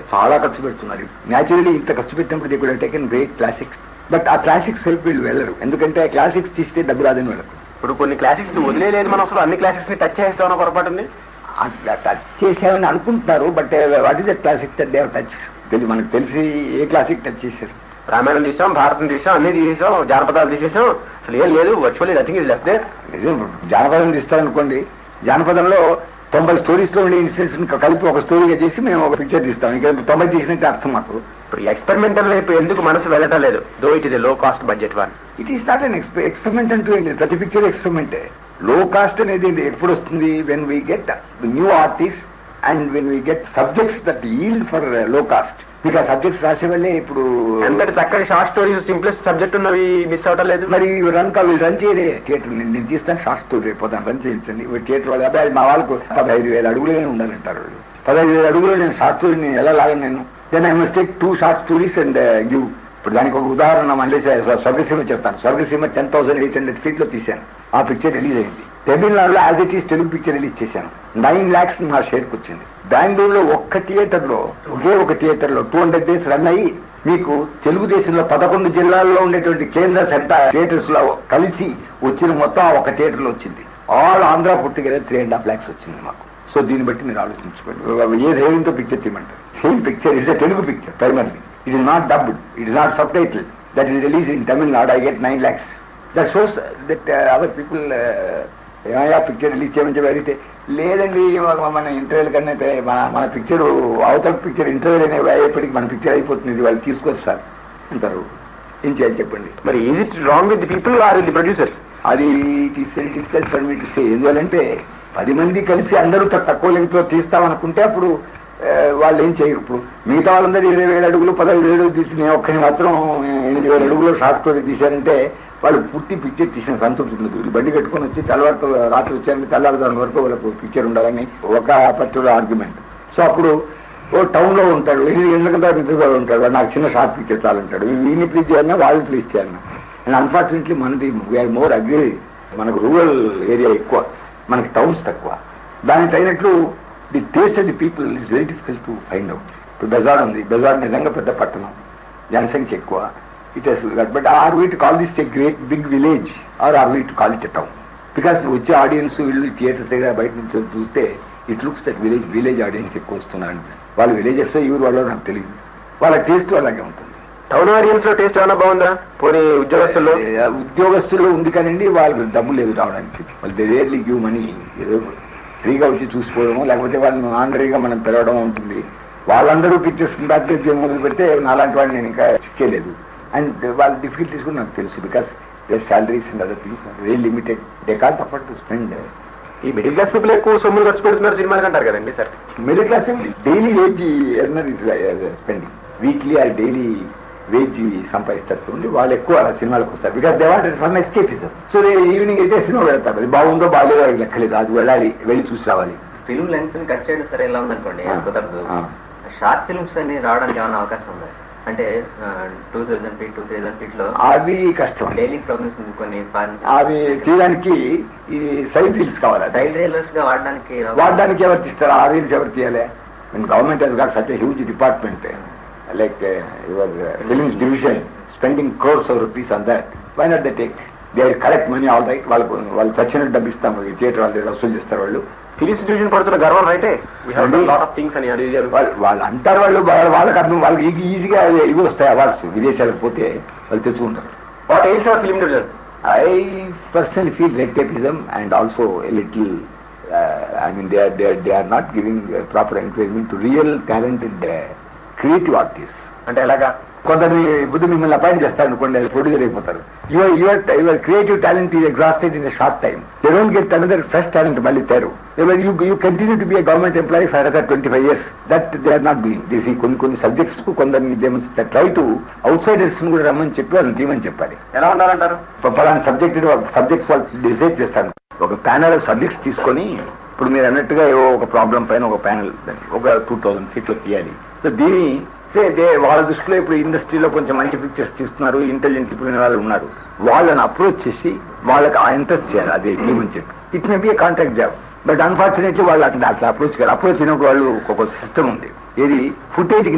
చాలా ఖర్చు పెడుతున్నారు న్యాచురలీ ఇంత ఖర్చు పెట్టినప్పుడు దే కూడా టేకెన్ గ్రేట్ క్లాసిక్స్ బట్ ఆ క్లాసిక్స్ వెళ్ళి వీళ్ళు వెళ్ళరు ఎందుకంటే ఆ క్లాసిక్స్ తీస్తే డబ్బు రాదని వెళ్ళరు ఇప్పుడు కొన్ని క్లాసిక్స్ వదిలేదు మనం అసలు అన్ని క్లాసిక్స్ ని టచ్ చేస్తామన్న పొరపాటు ఉంది టచ్ చేసామని అనుకుంటున్నారు but what is the classic that they touch తెలియదు మనకు తెలిసి ఏ క్లాసిక్ టచ్ చేశారు రామాయణం తీసాం భారతం తీసాం అన్ని తీసేసాం జానపదాలు తీసేసాం అసలు ఏం లేదు virtually nothing is left there నిజం జానపదం తీస్తారనుకోండి జానపదంలో తొంభై స్టోరీస్ లో ఉండే ఇన్సిడెంట్స్ కలిపి ఒక స్టోరీగా చేసి మేము ఒక పిక్చర్ తీస్తాం ఇంకా తొంభై తీసినట్టు అర్థం మాకు ఇప్పుడు ఎక్స్పెరిమెంటల్ వైపు ఎందుకు మనసు వెళ్ళటం లేదు though it is low cost budget one it is not an experiment అంటూ ఏంటి ప్రతి పిక్చర్ ఎక్స్పెరిమెంటే లో కాస్ట్ అనేది ఏంటి? ఎప్పుడు వస్తుంది when we get new artist and when we get subjects that yield for low cost మీకు ఆ సబ్జెక్ట్స్ రాసే వాళ్ళే ఇప్పుడు ఎంతటి చక్కటి షార్ట్ స్టోరీస్ సింప్లెస్ట్ సబ్జెక్ట్ ఉన్నవి మిస్ అవటం లేదు మరి రన్ కా వీళ్ళు రన్ చేయలే థియేటర్ నేను నేను తీస్తాను షార్ట్ స్టోరీ రేపు రన్ చేయించండి ఇప్పుడు థియేటర్ వాళ్ళు అబ్బాయి మా వాళ్ళకు పదహైదు వేల అడుగులే ఉండాలంటారు వాళ్ళు పదహైదు వేల అడుగులో నేను షార్ట్ స్టోరీని ఎలా లాగను నేను then I must take two short stories and give ఇప్పుడు దానికి ఒక ఉదాహరణ మళ్ళీ స్వ- స్వర్గసీమ చెప్తాను Swargaseema ten thousand eight hundred feet లో తీశాను ఆ పిక్చర్ రిలీజ్ అయింది తమిళనాడులో as it is Telugu picture release చేశాను నైన్ ల్యాక్స్ నా షేర్కి వచ్చింది బెంగళూరులో ఒక్క థియేటర్ లో ఒకే ఒక థియేటర్ లో టూ హండ్రెడ్ డేస్ రన్ అయ్యి మీకు తెలుగుదేశంలో పదకొండు జిల్లాల్లో ఉండేటువంటి కేంద్ర సెంటర్ థియేటర్స్ లో కలిసి వచ్చిన మొత్తం ఆ ఒక థియేటర్ లో వచ్చింది ఆల్ ఆంధ్ర పుట్టిగల త్రీ అండ్ హాఫ్ ల్యాక్స్ వచ్చింది మాకు సో దీన్ని బట్టి మీరు ఆలోచించుకోండి ఏ ధైర్యంతో పిక్చర్ తీయమంటారు same picture it's Telugu picture primarily it is not dubbed it is not subtitle that is release in Tamil Nadu I get nine lakhs that shows that our people ఏమయ్యా పిక్చర్ రిలీజ్ చేయమని చెప్పి అడిగితే లేదండి మన- మన ఇంటర్వ్యూల కన్నా అయితే మన మన పిక్చర్ అవతల పిక్చర్ ఇంటర్వ్యూ అనేవి అయ్యేప్పటికి మన పిక్చర్ అయిపోతుంది ఇది వాళ్ళు తీసుకొచ్చి సార్ అంటారు ఏం చేయాలి చెప్పండి మరి is it wrong with the people or with the producers అది difficult for me to say ఎందువల్లంటే పది మంది కలిసి అందరూ త- తక్కువ లెంగ్త్లో తీస్తామనుకుంటే అప్పుడు ఆ, వాళ్ళు ఏం చేయరు ఇప్పుడు మిగతా వాళ్ళందరూ ఇరవై వేల అడుగులు పదహైదు వేల అడుగులు తీసి నేను ఒక్కని మాత్రం ఎనిమిది వేల అడుగులు షార్ట్ స్టోరీ తీశారంటే వాళ్ళు పూర్తి పిక్చర్ తీసిన సంతృప్తి ఉండదు వీళ్ళు బండి కట్టుకొని వచ్చి తెల్లవారితో రాత్రి వచ్చారని తెల్లవారుదాని వరకు వాళ్ళకు పిక్చర్ ఉండాలని ఒక పర్టికులర్ ఆర్గ్యుమెంట్ సో అప్పుడు ఓ టౌన్ లో ఉంటాడు ఎనిమిది గంటల కదా నిద్రపోయి ఉంటాడు వాడు నాకు చిన్న షార్ట్ పిక్చర్ చాలంటాడు వీడిని ప్లీజ్ చేయాలన్నా వాళ్ళని ప్లీజ్ చేయాలన్నా అండ్ అన్ఫార్చునేట్లీ మనది వీఆర్ మోర్ అగ్రి మనకు రూరల్ ఏరియా ఎక్కువ మనకి టౌన్స్ తక్కువ దానికి తగినట్లు the taste of the people is very difficult to find out ఇప్పుడు బెజార్ ఉంది బెజార్ నిజంగా పెద్ద పట్టణం జనసంఖ్య ఎక్కువ it has but are we to call this a great big village or are we to call it a town because వచ్చే ఆడియన్స్ వీళ్ళు థియేటర్స్ దగ్గర బయట నుంచి చూస్తే it looks that village village audience ఎక్కువ వస్తున్నారు అనిపిస్తుంది వాళ్ళు విలేజెస్ ఎవరు వాళ్ళు నాకు తెలియదు వాళ్ళ టేస్ట్ అలాగే ఉంటుంది టౌన్ ఆడియన్స్ లో టేస్ట్ ఏమైనా బాగుందా పోనీ ఉద్యోగస్తుల్లో ఏ, ఉద్యోగస్తుల్లో ఉంది కానండి వాళ్ళకి డబ్బు లేదు రావడానికి వాళ్ళు రేర్లీ గివ్ మనీ ఏదో ఫ్రీగా వచ్చి చూసుకోవడము లేకపోతే వాళ్ళని ఆనరీగా మనం పిలవడం ఉంటుంది వాళ్ళందరూ పిక్చర్స్ ప్రాక్టీస్ మొదలు పెడితే నాలాంటి వాడిని నేను ఇంకా చిక్కేలేదు అండ్ వాళ్ళ డిఫికల్టీస్ కూడా నాకు తెలుసు because their salaries and other things very limited they can't afford to spend ఈ మిడిల్ క్లాస్ పీపుల్ ఎక్కువ సొమ్ములు ఖర్చు పెడుతున్నారు సినిమాలకు అంటారు కదండి sir middle class daily wage earner is spending weekly or daily wage సంపాదిస్తారు చూడండి వాళ్ళు ఎక్కువ సినిమాలకు వస్తారు because they want some escapism so they evening అయితే సినిమా వెళ్తారు అది బాగుందో బాగాలేదో వాళ్ళకి లెక్కలేదు అది వెళ్ళాలి వెళ్ళి చూసి రావాలి ఫిల్మ్ లెన్స్ ని కట్ చేయడం సరే ఎలా ఉందనుకోండి ఆ, కుదరదు ఆ. షార్ట్ ఫిల్మ్స్ అని రావడానికి ఏమైనా అవకాశం ఉందా అంటే two thousand feet two thousand feet లో అవి కష్టం అండి. డైలీ ప్రోగ్రామ్స్ కొన్ని అవి తీయడానికి ఈ సైడ్ ఫీల్డ్స్ కావాలి సైడ్ రైలర్స్ గా వాడడానికి వాడడానికి ఎవరు తీస్తారు ఆ రీల్స్ ఎవరు తీయాలి government has got such huge department like your films division spending crores of rupees on that why not the take they correct money all right వాళ్ళకు వాళ్ళు చచ్చినట్టు డబ్బు ఇస్తాం థియేటర్ వాళ్ళు వసూలు చేస్తారు వాళ్ళు ఫిలిమ్స్ డివిజన్ పడుతున్న గర్వం రైటే వీ హావ్ అండి. లాట్ ఆఫ్ థింగ్స్ అని అడిగారు వాళ్ళు వాళ్ళు అంటారు వాళ్ళు వాళ్ళ- వాళ్ళకి అర్థం వాళ్ళకి ఈజీ- ఈజీగా ఇవి వస్తాయి అవార్డ్స్ విదేశాలకు పోతే వాళ్ళు తెచ్చుకుంటారు what ails our film division I personally feel red tapeism and also a little, uh, I mean, they are, they, are, they are not giving uh, proper encouragement to real talented uh, creative artists. అంటే ఎలాగా కొందరిని బుద్ధి మిమ్మల్ని appoint చేస్తారు అనుకోండి అది producer అయిపోతారు your your your creative talent is exhausted in short time they don't get another fresh talent మళ్ళీ తేరు you you continue to be a government employee for another twenty five years that they are not doing this కొన్ని కొన్ని subjects కు కొందరిని try to out సైడర్స్ కూడా రమ్మని చెప్పి వాళ్ళని తీయమని చెప్పాలి ఎలా ఉండాలంటారు ఇప్పుడు పలానా సబ్జెక్ట్ సబ్జెక్ట్స్ వాళ్ళు డిసైడ్ చేస్తాను ఒక ప్యానల్ సబ్జెక్ట్స్ తీసుకొని ఇప్పుడు మీరు అన్నట్టుగా ఏవో ఒక ప్రాబ్లం పైన ఒక ప్యానల్ ఒక టూ థౌసండ్ ఫీట్లో తీయాలి సో దీని సే దే వాళ్ళ దృష్టిలో ఇప్పుడు ఇండస్ట్రీలో కొంచెం మంచి పిక్చర్స్ తీస్తున్నారు ఇంటెలిజెంట్ ఇప్పుడు వాళ్ళు ఉన్నారు వాళ్ళని అప్రోచ్ చేసి వాళ్ళకి ఆ ఇంట్రెస్ట్ చేయాలి అదే తీయమని చెప్పి it may be a contract job but unfortunately వాళ్ళు అట్లా అట్లా అప్రోచ్ కాదు అప్రోచ్ అయినప్పుడు వాళ్ళు ఒక సిస్టమ్ ఉంది ఏది ఫుటేజ్